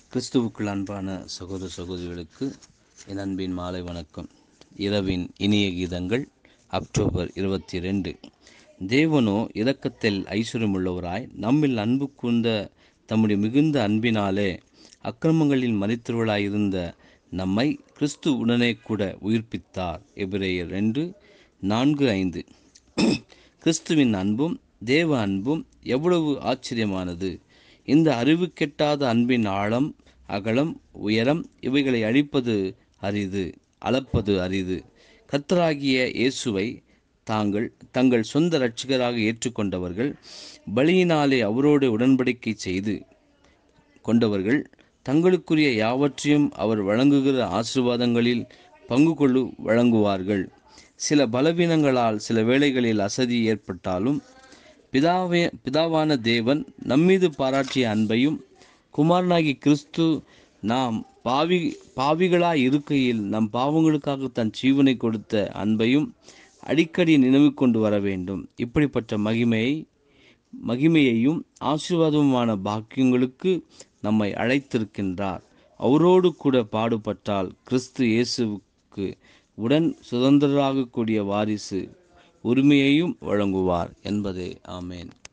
கிறிஸ்துவுக்குள் அன்பான சகோதர சகோதரிகளுக்கு என் அன்பின் மாலை வணக்கம் இரவின் இனிய கீதங்கள் அக்டோபர் இருபத்தி ரெண்டு தேவனோ இரக்கத்தில் ஐஸ்வர்யமுள்ளவராய் நம்மில் அன்பு கூர்ந்த தம்முடைய மிகுந்த அன்பினாலே அக்கிரமங்களில் மறித்தவர்களாயிருந்த நம்மை கிறிஸ்து உடனே கூட உயிர்ப்பித்தார் எபிரேயர் ரெண்டு நான்கு ஐந்து கிறிஸ்துவின் அன்பும் தேவ அன்பும் எவ்வளவு ஆச்சரியமானது இந்த அறிவு கெட்டாத அன்பின் ஆழம் அகலம் உயரம் இவைகளை அழிப்பது அரிது அளப்பது அரிது கர்த்தராகிய இயேசுவை தாங்கள் தங்கள் சொந்த இரட்சகராக ஏற்றுக்கொண்டவர்கள் பலியினாலே அவரோடு உடன்படிக்கை செய்து கொண்டவர்கள் தங்களுக்குரிய யாவற்றையும் அவர் வழங்குகிற ஆசீர்வாதங்களில் பங்கு கொள்ளு வழங்குவார்கள் சில பலவீனங்களால் சில வேளைகளில் அசதி ஏற்பட்டாலும் பிதாவே பிதாவான தேவன் நம்மீது பாராட்டிய அன்பையும் குமாரனாகி கிறிஸ்து நாம் பாவி பாவிகளாய் இருக்கையில் நம் பாவங்களுக்காக தன் ஜீவனை கொடுத்த அன்பையும் அடிக்கடி நினைவு கொண்டு வர வேண்டும் இப்படிப்பட்ட மகிமையை மகிமையையும் ஆசீர்வாதமுமான பாக்கியங்களுக்கு நம்மை அழைத்திருக்கின்றார் அவரோடு கூட பாடுபட்டால் கிறிஸ்து இயேசுவுக்கு உடன் சுதந்திரராகக்கூடிய வாரிசு உரிமையையும் வழங்குவார் என்பதே ஆமேன்